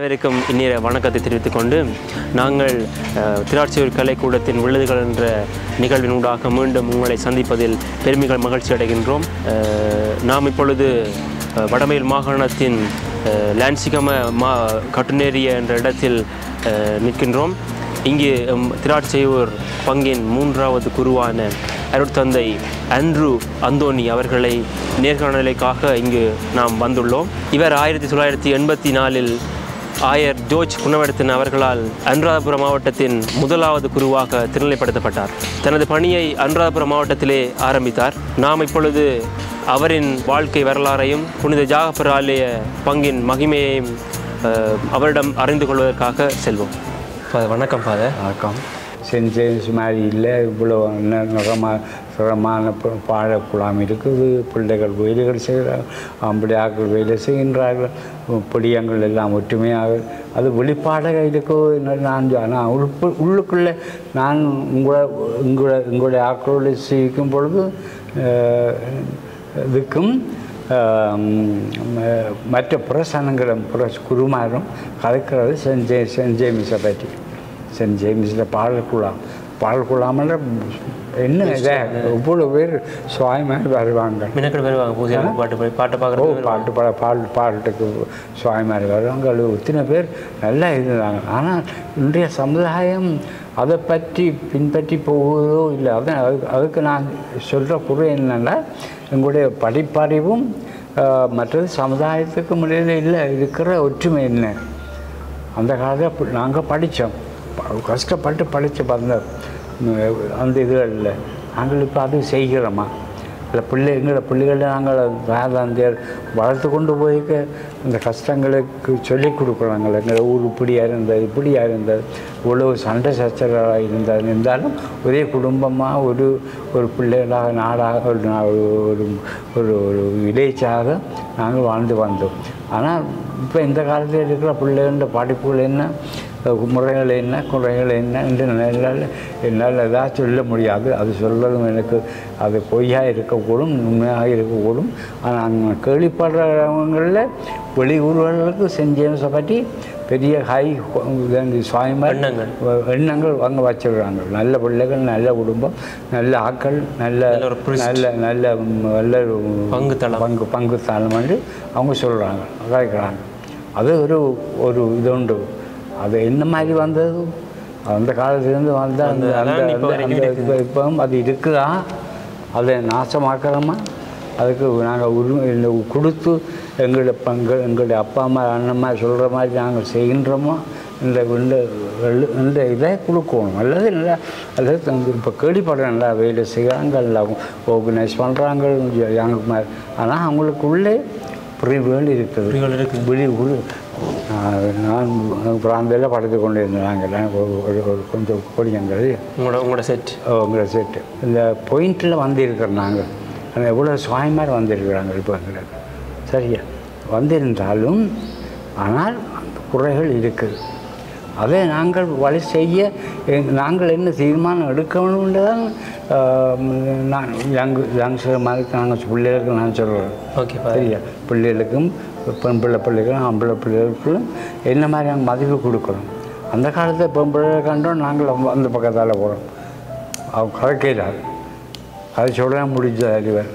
அனைவருக்கும் இந்நிற வணக்கத்தை தெரிவித்துக் கொண்டு நாங்கள் அஹ், திராட்சையூர் கலைக்கூடத்தின் விழுதுகள் என்ற நிகழ்வினூடாக மீண்டும் உங்களை சந்திப்பதில் பெருமிகள் மகிழ்ச்சி அடைகின்றோம் அஹ், நாம் இப்பொழுது அஹ், வடமேல் மாகாணத்தின் அஹ், லான்சிகம மா கட்டுநேரிய என்ற இடத்தில் அஹ், நிற்கின்றோம் இங்கு எம் திராட்சையூர் பங்கின் மூன்றாவது குருவான அருட்தந்தை அன்ட்ரூ அந்தோனி அவர்களை நேர்காணலுக்காக இங்கு நாம் வந்துள்ளோம் இவர் ஆயிரத்தி தொள்ளாயிரத்தி எண்பத்தி நாலில் ஆயர் ஜோர்ஜ் குணவர்த்தன் அவர்களால் அனுராதபுரம் மாவட்டத்தின் முதலாவது குருவாக திருநிலைப்படுத்தப்பட்டார் தனது பணியை அனுராதபுரம் மாவட்டத்திலே ஆரம்பித்தார் நாம் இப்பொழுது அவரின் வாழ்க்கை வரலாறையும் புனித ஜாகப்பர் ஆலய பங்கின் மகிமையையும் அஹ், அவரிடம் அறிந்து கொள்வதற்காக செல்வோம் ஃபாதர் வணக்கம் ஃபாதர் வணக்கம் சென்ட் ஜேம்ஸ் மாதிரி இல்லை இவ்வளோ ந- நிறமா சிரமான பாழ குழாம் இருக்குது பிள்ளைகள் வேலைகள் செய்கிறார்கள் ஆம்பளையாக்கள் வேலை செய்கின்றார்கள் பொடியங்கள் எல்லாம் ஒற்றுமையாக அது வெளிப்பாடாக இருக்கோ என்ன நான் ஆனால் உள்பு உள்ளுக்குள்ளே நான் உங்களை உங்களை உங்களுடைய ஆக்களோடு சிக்கும் பொழுது அஹ், இதுக்கும் ஆம், ம- மற்ற புரசனங்களும் புர குருமாரும் கதைக்கிறது சென்ட் ஜே சென்ட் ஜேம்ஸை பற்றி சென்ட் ஜேம்ஸில் பாடல்குழாம் பாடல்குழாமல் என்ன இதை இவ்வளோ பேர் சுவாயமாக வருவாங்க மினக்கடு வருவாங்க பூஜை பாட்டு போய் பாட்டை ஓ பார்க்குறது பாட்டு பாட பால் பாட்டுக்கு சுவாமிமார் வருவாங்க அது ஒத்தின பேர் நல்லா இருந்தாங்க ஆனால் இன்றைய சமுதாயம் அதை பற்றி பின்பற்றி போவதோ இல்லை அதான் அதுக்கு அதுக்கு நான் சொல்கிற குறை என்னென்னா எங்களுடைய படிப்பறிவும் ஆஹ், மற்றது சமுதாயத்துக்கும் இடையில இல்லை இருக்கிற ஒற்றுமை என்ன அந்த காலத்தில் நாங்கள் படித்தோம் கஷ்டப்பட்டு படித்து வந்த ம், அந்த இதுகளில் நாங்கள் இப்போ அது செய்கிறோமா இல்லை பிள்ளை எங்களோட பிள்ளைகளை நாங்கள் வேதாந்தியர் வளர்த்து கொண்டு போய்க்க இந்த கஷ்டங்களுக்கு சொல்லிக் கொடுக்குறாங்க எங்களை ஊர் இப்படியாக இருந்தது இப்படியாக இருந்தது இவ்வளவு சண்டை சச்சரவாக இருந்தது இருந்தாலும் ஒரே குடும்பமாக ஒரு ஒரு பிள்ளைகளாக நாடாக ஒரு நா- ஒரு ஒரு ஒரு வில்லேஜாக நாங்கள் வாழ்ந்து வந்தோம் ஆனால் இப்போ இந்த காலத்தில் இருக்கிற பிள்ளைகள படிப்புகள் என்ன அஹ் முறைகள் என்ன குறைகள் என்ன என்று என்னால் என்னால் எதாவது சொல்ல முடியாது அது சொல்வதும் எனக்கு அது பொய்யாக இருக்கக்கூடும் உண்மையாக இருக்கக்கூடும் ஆனால் அங்கே கேள்விப்படுறவங்களில் வெளியூர்களுக்கு செஞ்ச பற்றி பெரிய ஹை சுவாமிமார் எண்ணங்கள். எண்ணங்கள் அங்கே வச்சிடுறாங்க நல்ல பிள்ளைகள் நல்ல குடும்பம் நல்ல ஆக்கள் நல்ல நல்ல ஒரு priest. நல்ல நல்ல நல்ல பங்கு தளம். பங்கு பங்கு தளம் என்று அவங்க சொல்கிறாங்க கேட்குறாங்க அது ஒரு ஒரு இது உண்டு அது என்ன மாதிரி வந்தது அந்த காலத்துலேருந்து வந்த அந்த அந்த- அந்த அதான் இப்ப அந்த- வரைக்கும் அந்த இருக்குது. இப்போ இப்பவும் அது இருக்குதா அதை நாசமாக்கிறோமா அதுக்கு நாங்கள் உரிமை இல்லை கொடுத்து எங்களுடைய பங்கு எங்களுடைய அப்பா அம்மா அண்ணம்மா சொல்கிற மாதிரி நாங்கள் செய்கின்றோமோ இந்த இந்த வெள்ளு- இந்த இதை கொடுக்கணும் அல்லது இல்லை அல்லது இப்போ கேள்விப்படுற நல்லா வேலை செய்கிறாங்க எல்லாம் ஆர்கனைஸ் பண்ணுறாங்க யங் ஆனால் அவங்களுக்குள்ளே பிரிவுகள் இருக்குது பிரிவுகள் இருக்குது. விழி உரு நான் நான் பிராந்தியில் படுத்து கொண்டு இருந்தேன் நாங்கள் ஒரு ஒரு- ஒரு கொஞ்சம் கொடியங்கள் உங்களோட உங்களோட செட் உங்களை செட்டு இந்த பாயிண்டில் வந்திருக்கிறோம் நாங்கள் அந்த எவ்வளோ சுவாமிமார் வந்திருக்கிறாங்க இப்போ எங்களுக்கு சரியா வந்திருந்தாலும் ஆனால் அந்த குறைகள் இருக்குது அதை நாங்கள் வழி செய்ய எங்க- நாங்கள் என்ன தீர்மானம் எடுக்கணும்னு தான் நான் யங் யங்ஸ்டர் மாதிரி நாங்கள் பிள்ளைகளுக்கு நான் சொல்கிறேன் ஓகே ஃபாதர் சரியா பிள்ளைகளுக்கும் பெண் பிள்ளை பிள்ளைகளும் ஆம்பளை பிள்ளைகளுக்கும் என்ன மாதிரி நாங்கள் மதிப்பு கொடுக்கணும் அந்த காலத்தில் பெண் பிள்ளைகளை கண்டோம் நாங்கள் அந்த- அந்த பக்கத்தால் போகிறோம் அவங்க கதைக்கிறார் அதை சொல்ல முடிஞ்சது அறிவர்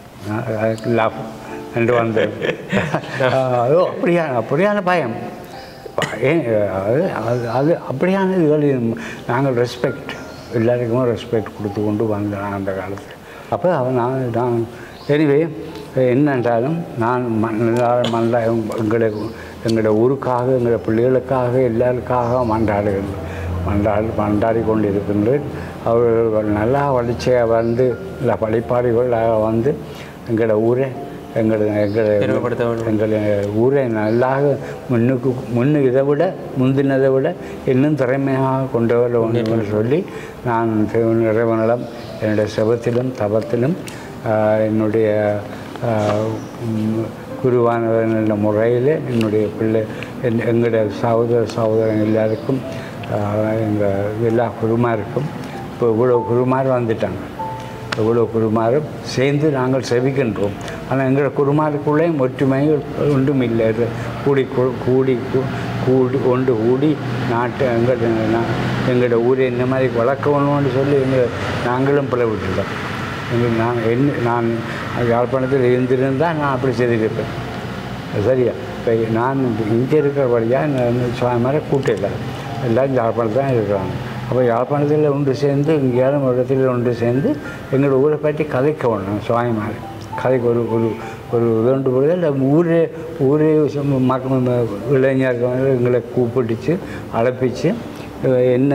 லாபம் என்று வந்தது அது அப்படியான அப்படியான பயம் ஏன் அது அது- அது அப்படியான இதுகள் நாங்கள் ரெஸ்பெக்ட் எல்லாருக்குமே ரெஸ்பெக்ட் கொடுத்து கொண்டு வந்தேன் அந்த காலத்தில் அப்போ அவன் நான் நான் எனிவே என்னென்றாலும் நான் மண்டா எங்களுடைய எங்களுடைய ஊருக்காக எங்களுடைய பிள்ளைகளுக்காக எல்லாருக்காக மன்றாடுகிறேன் மன்றாடி மன்றாடி கொண்டு இருக்கின்றேன் அவர்கள் நல்லா வளர்ச்சியாக வந்து இல்லை படிப்பாடிகளாக வந்து எங்களோட ஊரை எங்களோட பெருமைப்படுத்த எங்களோட வேண்டும். எங்கள் ஊரை நல்லாக முன்னுக்கு முன்னு இதை விட முந்தினதை விட இன்னும் திறமையாக கொண்டு வர வேண்டும் என்று சொல்லி நான் தேவன் இறைவனிடம் என்னுடைய செபத்திலும் தபத்திலும் ஆஹ், என்னுடைய ஆஹ், உம், குருவானவர் என்ற முறையில் என்னுடைய பிள்ளை என் எங்களுடைய சகோதர சகோதரன் எல்லாருக்கும் எங்கள் எல்லா குருமாருக்கும் இப்போ இவ்வளோ குருமார் வந்துட்டாங்க எவ்வளோ குருமாரும் சேர்ந்து நாங்கள் செவிக்கின்றோம் ஆனால் எங்கள் குருமாருக்குள்ளே ஒற்றுமை ஒன்றும் இல்லை இது கூடி கு- கூடி கு- கூடி ஒன்று கூடி நாட்டை எங்கள் எங்களோட ஊரை இந்த மாதிரி வளர்க்கணும்னு சொல்லி எங்கள் நாங்களும் பிள்ளை விட்டுட்டோம் எங்கள் நான் என்ன நான் யாழ்ப்பாணத்தில் இருந்திருந்தால் நான் அப்படி செய்திருப்பேன் சரியா இப்போ நான் இங்கே இருக்கிற வழியாக நான் சுவாமி மாதிரி கூட்டம் எல்லோரும் யாழ்ப்பாணத்தில் தான் இருக்கிறாங்க அப்போ யாழ்ப்பாணத்தில் ஒன்று சேர்ந்து இங்கேயாலும் ஒரு இடத்துல ஒன்று சேர்ந்து எங்களோட ஊரை பற்றி கதைக்க வேணும் சுவாமி மாதிரி கதைக்கு ஒரு ஒரு ஒரு இதோண்டு பொழுது இல்லை ஊரே ஊரே சும்மா மக்கள் இளைஞர்கள் எங்களை கூப்பிட்டுச்சு அழைப்பிச்சு என்ன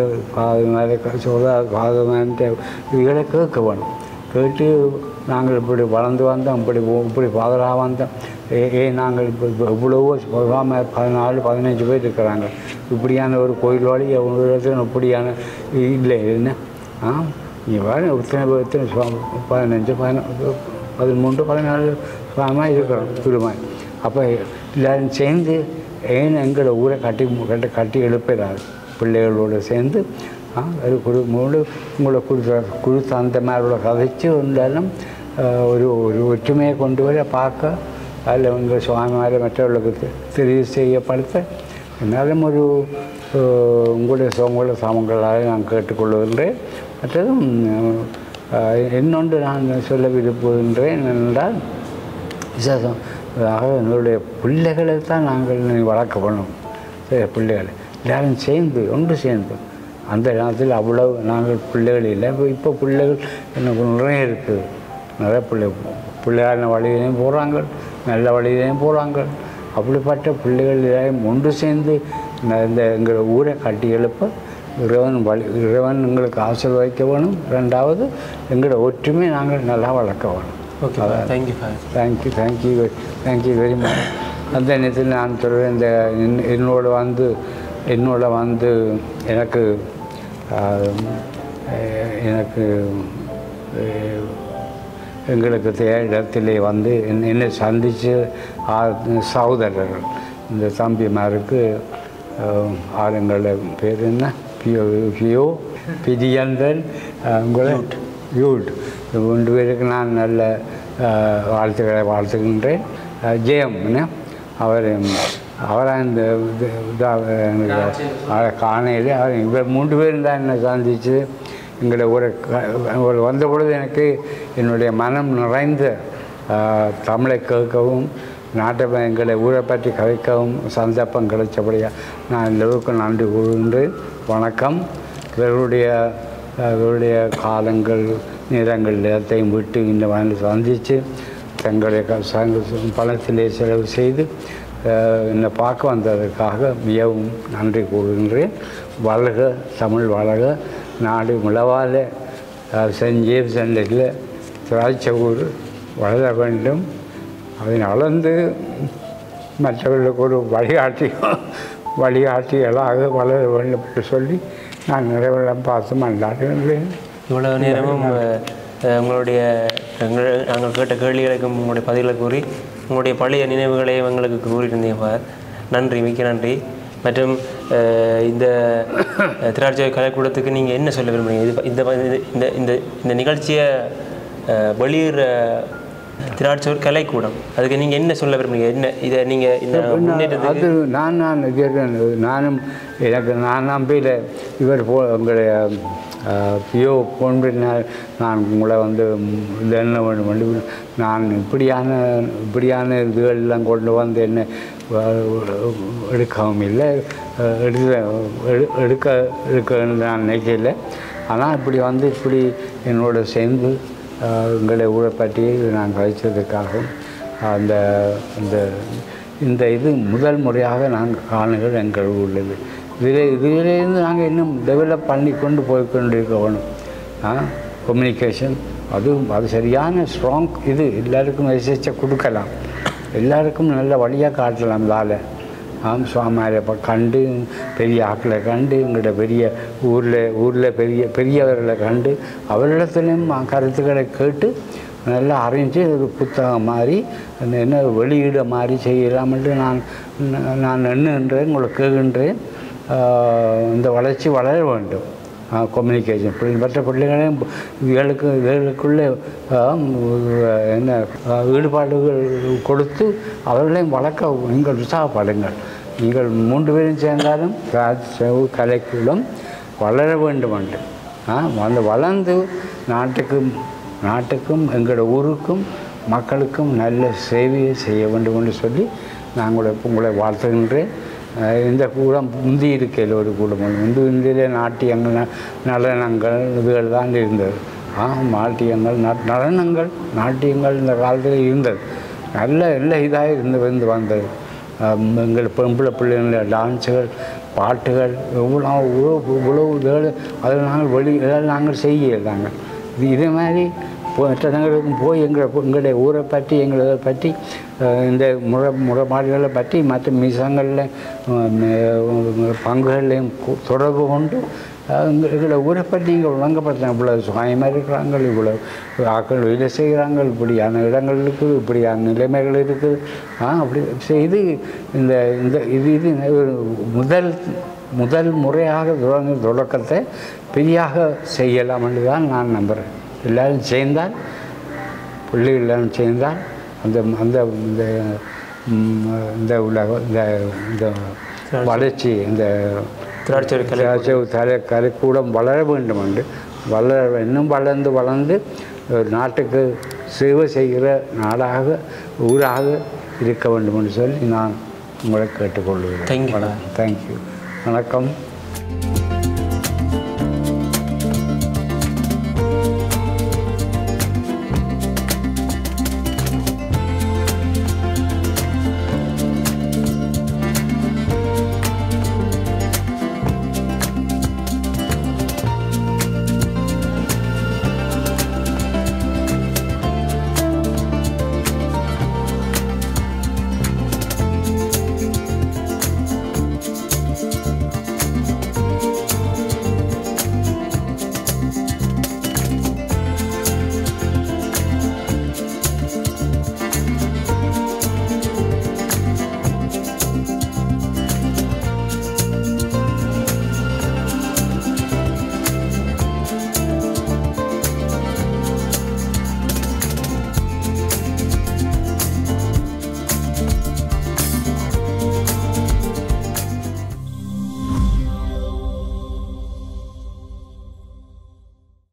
பாதமாக சொல்ல பாதமாக இதுகளை கேட்க வேணும் கேட்டு நாங்கள் இப்படி வளர்ந்து வந்தோம் இப்படி இப்படி பாதராக வந்தோம் ஏ ஏ நாங்கள் இப்போ இப்போ இவ்வளவோ சொல்லாம பதினாலு பதினஞ்சு பேர் இருக்கிறாங்க இப்படியான ஒரு கோயில் வழி ஒரு இடத்துல இப்படியான இல்லை என்ன ஆ நீ வேறு இத்தனை பேர் இத்தனை சுவாமி பதினஞ்சு பதினாலு பதிமூன்று பதினாலு சுவாமாக இருக்கிறோம் திருமாய் அப்போ எல்லோரும் சேர்ந்து ஏன் எங்களை ஊரை கட்டி கட்டி கட்டி எழுப்புறாரு பிள்ளைகளோடு சேர்ந்து ஆ, ஒரு குழு மூணு உங்களை குழு குழு அந்த மாதிரி கதைச்சு இருந்தாலும் ஒரு ஒரு ஒற்றுமையை கொண்டு வர பார்க்க அதில் உங்கள் சுவாமிமாரை மற்றவர்களுக்கு தெ- தெரிவு செய்யப்படுத்த என்னாலும் ஒரு அஹ், உங்களுடைய உங்களுடைய சாமங்களாக நான் கேட்டுக்கொள்கின்றேன் மற்றதும் அஹ், இன்னொன்று நான் சொல்ல விரும்புகின்றேன் என்றால் விசேஷம் ஆக எங்களுடைய பிள்ளைகளை தான் நாங்கள் வளர்க்கப்படணும் சரி பிள்ளைகளை எல்லாரும் சேர்ந்து ஒன்று சேர்ந்து அந்த நேரத்தில் அவ்வளவு நாங்கள் பிள்ளைகள் இல்லை இப்போ இப்போ பிள்ளைகள் எனக்கு நிறைய இருக்குது நிறைய பிள்ளை பிள்ளையான வழியிலையும் போகிறாங்க நல்ல வழியிலையும் போகிறாங்க அப்படிப்பட்ட பிள்ளைகள் எல்லாரும் ஒன்று சேர்ந்து ந- இந்த எங்கள் ஊரை கட்டி எழுப்ப இறைவன் வழி இறைவன் எங்களுக்கு ஆசீர்வதிக்க வேணும் ரெண்டாவது எங்களோட ஒற்றுமை நாங்கள் நல்லா வளர்க்க வேணும் okay thank you father thank you thank you thank you very much அந்த நேரத்தில் நான் சொல்கிறேன் இந்த என்- என்னோட வந்து என்னோட வந்து எனக்கு ஆஹ், அஹ், எனக்கு அஹ், எங்களுக்கு தே- இடத்திலே வந்து என்னை- என்னை சந்தித்து சகோதரர்கள் இந்த தம்பிமாருக்கு ஆஹ், ஆளுங்கள பேர் என்ன பியோ பியோ பிதியந்தன் உங்களை யூட் மூன்று பேருக்கு நான் நல்ல ஆஹ், வாழ்த்துக்களை வாழ்த்துகின்றேன் ஆஹ், ஜெயம் என்ன அவர் அவரை இந்த இது இதாக எனக்கு அவரை காணையில் அவர் இவர் மூன்று பேரும் தான் என்னை சந்திச்சு எங்களை ஒரு க- ஒரு வந்த பொழுது எனக்கு என்னுடைய மனம் நிறைந்த ஆஹ், தமிழை கேட்கவும் நாட்டை ப- எங்களை ஊரை பற்றி கதைக்கவும் சந்தர்ப்பம் கிடைச்சபடியாக நான் எல்லோருக்கும் நன்றி கூறுகின்றேன் வணக்கம் இவர்களுடைய இவருடைய காலங்கள் நேரங்கள் எல்லாத்தையும் விட்டு இந்த வந்து சந்தித்து தங்களுடைய க- சங்க- பணத்திலே செலவு செய்து அஹ், என்னை பார்க்க வந்ததற்காக மிகவும் நன்றி கூறுகின்றேன் வளக தமிழ் வளக நாடு முளவால அஹ், சென்ட் ஜேம்ஸ் அண்டில் திராட்சையூர் வளர வேண்டும் அதை அளந்து மற்றவர்களுக்கு ஒரு வழிகாட்டியும் வழிகாட்டிகளாக வளர வேண்டும் என்று சொல்லி நான் நிறைவேறம் பார்த்து மன்றாடுகின்றேன் இவ்வளவு நேரமும் அஹ், அஹ், உங்களுடைய எங்கள் நாங்கள் கேட்ட கேள்விகளுக்கும் உங்களுடைய பதில்களை கூறி உங்களுடைய பழைய நினைவுகளையும் எங்களுக்கு கூறியிருந்தீங்க ஃபாதர் நன்றி மிக்க நன்றி மற்றும் அஹ், இந்த அஹ், திராட்சை கலைக்கூடத்துக்கு நீங்கள் என்ன சொல்ல விரும்புறீங்க இது இந்த இந்த இந்த இந்த நிகழ்ச்சியை அஹ், வெளியிடுற திராட்சை கலைக்கூடம் அதுக்கு நீங்கள் என்ன சொல்ல விரும்புறீங்க என்ன இதை நீங்கள் இந்த முன்னேற்றத்துக்கு அது நான் நான் இது- நானும் எனக்கு நான் நம்பியில் இவர் போ உங்களுடைய பியோ கொண்டு நான் நான் உங்களை வந்து இது என்ன வேண்டும் என்று நான் இப்படியான இப்படியான இதுகளெல்லாம் கொண்டு வந்து என்ன வ- எடுக்கவும் இல்லை அஹ், எடுக்க எடு- எடுக்க எடுக்கன்னு நான் நினைக்கல ஆனால் இப்படி வந்து இப்படி என்னோட சேர்ந்து அஹ், உங்களை ஊரை பற்றி நான் கழிச்சதுக்காகவும் அந்த அந்த இந்த இது முதல் முறையாக நாங்கள் காணுகள் எங்கள் உள்ளது இதில் இதிலிருந்து நாங்கள் இன்னும் டெவலப் பண்ணி கொண்டு போய் கொண்டு இருக்க வேணும் கம்யூனிகேஷன் அது அது சரியான ஸ்ட்ராங் இது எல்லாருக்கும் மெசேஜை கொடுக்கலாம் எல்லாருக்கும் நல்ல வழியாக காட்டலாம் இதால் ஆம் சுவாமியாரை இப்போ கண்டு பெரிய ஆக்களை கண்டு எங்களோட பெரிய ஊரில் ஊரில் பெரிய பெரியவர்களை கண்டு அவர்களிடத்துலையும் கருத்துக்களை கேட்டு நல்லா அறிஞ்சு ஒரு புத்தகம் மாதிரி அந்த என்ன வெளியிட மாதிரி செய்யலாம்னு நான் நான் எண்ணுகின்றேன் உங்களை கேட்கின்றேன் ஆஹ் இந்த வளர்ச்சி வளர வேண்டும் கம்யூனிகேஷன் பிள்ளை மற்ற பிள்ளைகளையும் இதுகளுக்கு இதுகளுக்குள்ளே ஆஹ் என்ன ஆஹ் ஈடுபாடுகள் கொடுத்து அவர்களையும் வளர்க்க நீங்கள் உற்சாகப்படுங்கள் நீங்கள் மூன்று பேரும் சேர்ந்தாலும் திராட்சை கலைக்கூடம் வளர வேண்டும் என்று ஆ வந்து வளர்ந்து நாட்டுக்கும் நாட்டுக்கும் எங்களோட ஊருக்கும் மக்களுக்கும் நல்ல சேவையை செய்ய வேண்டும் என்று சொல்லி நான் உங்களை உங்களை வாழ்த்துகின்றேன் அஹ் இந்த கூடம் முந்தி இருக்கையில் ஒரு கூடம் முந்தி இந்தியிலே நாட்டியங்கள் ந- நடனங்கள் இதுகள் தான் இருந்தது ஆ நாட்டியங்கள் ந- நடனங்கள் நாட்டியங்கள் இந்த காலத்தில் இருந்தது நல்ல நல்ல இதாக இருந்து வந்து வந்தது அஹ் எங்கள் பொம்பளை பிள்ளைங்கள டான்ஸுகள் பாட்டுகள் எவ்வளோ இவ்வளோ இவ்வளோ இதுகள் அதில் நாங்கள் வெளி இதெல்லாம் நாங்கள் செய்யலை நாங்கள் இது இதே மாதிரி போ- மற்ற இடங்களுக்கும் போய் எங்களை எங்களுடைய ஊரை பற்றி எங்களை பற்றி அஹ், இந்த முறை முறைப்பாடுகளை பற்றி மற்ற மிசங்களில் பங்குகளையும் கு- தொடர்பு கொண்டு அஹ், எங்க- எங்களை ஊரை பற்றி இங்கே விளங்கப்படுத்தின இவ்வளோ சுயமாக இருக்கிறாங்க இவ்வளோ ஆக்கள் வேலை செய்கிறாங்க இப்படியான இடங்கள் இருக்குது இப்படியான நிலைமைகள் இருக்குது ஆ அப்படி செய்து இந்த இந்த இது இது ஒரு முதல் முதல் முறையாக தொடங்க தொடக்கத்தை பெரியாக செய்யலாம் என்று தான் நான் நம்புகிறேன் எல்லாரும் சேர்ந்தால் பிள்ளைகள் எல்லாரும் சேர்ந்தால் அந்த அந்த இந்த ம், இந்த உலக இந்த இந்த வளர்ச்சி இந்த திராட்சை கலை திராட்சை தலை கலைக்கூடம் வளர வேண்டும் என்று வளர இன்னும் வளர்ந்து வளர்ந்து ஒரு நாட்டுக்கு சேவை செய்கிற நாடாக ஊராக இருக்க வேண்டும் என்று சொல்லி நான் உங்களை கேட்டுக்கொள்கிறேன் Thank you. வணக்கம் தேங்க்யூ வணக்கம்